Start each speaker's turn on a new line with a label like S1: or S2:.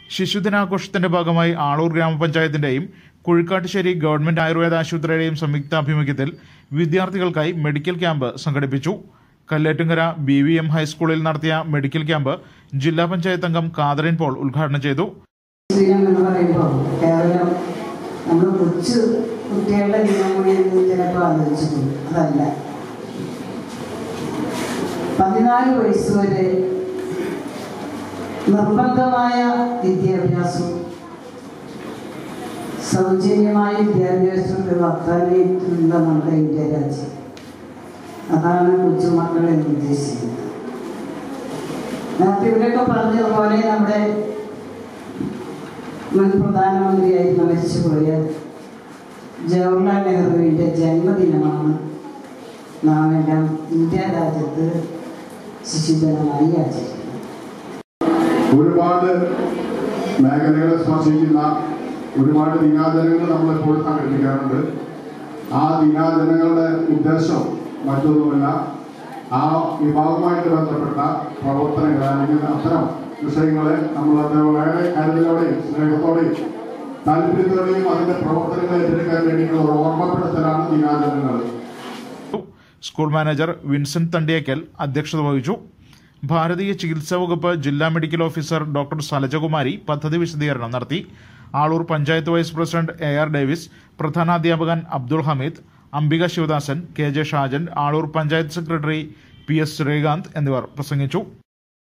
S1: ശിശുദിനാഘോഷത്തിന്റെ ഭാഗമായി ആളൂർ ഗ്രാമപഞ്ചായത്തിന്റെയും കുഴിക്കാട്ടുശ്ശേരി ഗവൺമെന്റ് ആയുർവേദ ആശുപത്രിയുടെയും സംയുക്താഭിമുഖ്യത്തിൽ വിദ്യാർത്ഥികൾക്കായി മെഡിക്കൽ ക്യാമ്പ് സംഘടിപ്പിച്ചു കല്ലേറ്റുങ്കര ബി വി എം ഹൈസ്കൂളിൽ നടത്തിയ മെഡിക്കൽ ക്യാമ്പ് ജില്ലാ പഞ്ചായത്ത് അംഗം കാതറിൻ പോൾ ഉദ്ഘാടനം ചെയ്തു
S2: ദിനം എന്ന് പറയുമ്പോൾ കേവലം നമ്മൾ കൊച്ചു കുട്ടികളുടെ ദിനം കൂടി എന്ന് ചിലപ്പോൾ ആലോചിച്ചിട്ടുണ്ട് അതല്ല പതിനാല് വയസ്സ് വരെ നിർബന്ധമായ വിദ്യാഭ്യാസവും സൗജന്യമായ വിദ്യാഭ്യാസത്തെ വാഗ്ദാനത്തിലുള്ള നമ്മുടെ ഇന്ത്യ രാജ്യം അതാണ് കൊച്ചുമക്കളെ ഉദ്ദേശിക്കുന്നത് നേരത്തെ ഇവരൊക്കെ പറഞ്ഞതുപോലെ നമ്മുടെ മുൻ പ്രധാനമന്ത്രിയായിരുന്ന മരിച്ചുപോയ ജവഹർലാൽ നെഹ്റുവിൻ്റെ ജന്മദിനമാണ് നാം എല്ലാം ഇന്ത്യ രാജ്യത്ത് ശിശുദിനമായി ആചരിക്കുന്നത്
S3: ഒരുപാട് മേഖലകളെ സ്പർശിക്കുന്ന ഒരുപാട് ദിനാചരണങ്ങൾ നമ്മളിപ്പോൾ സംഘടിപ്പിക്കാറുണ്ട് ആ ദിനാചരണങ്ങളുടെ ഉദ്ദേശം മറ്റൊന്നുമല്ല ആ വിഭാഗവുമായിട്ട് ബന്ധപ്പെട്ട പ്രവർത്തനങ്ങൾ അല്ലെങ്കിൽ അത്തരം വിഷയങ്ങളെ നമ്മളത് വളരെ കരുതലോടെയും സ്നേഹത്തോടെയും താല്പര്യത്തോടെയും അതിന്റെ പ്രവർത്തനങ്ങൾ ഏറ്റെടുക്കാൻ വേണ്ടിയിട്ടുള്ള ഒരു ഓർമ്മപ്പെടുത്തലാണ് ദിനാചരണങ്ങൾ
S1: സ്കൂൾ മാനേജർ വിൻസെന്റ് തണ്ടിയക്കൽ അധ്യക്ഷത വഹിച്ചു ഭാരതീയ ചികിത്സാ വകുപ്പ് ജില്ലാ മെഡിക്കൽ ഓഫീസർ ഡോക്ടർ സലജകുമാരി പദ്ധതി വിശദീകരണം നടത്തി Aloor panchayat vice president A R Davis പ്രധാനാധ്യാപകൻ Abdul Hameed Ambika Sivadasan K J Shajan Aloor panchayat secretary P S Sreekanth എന്നിവർ പ്രസംഗിച്ചു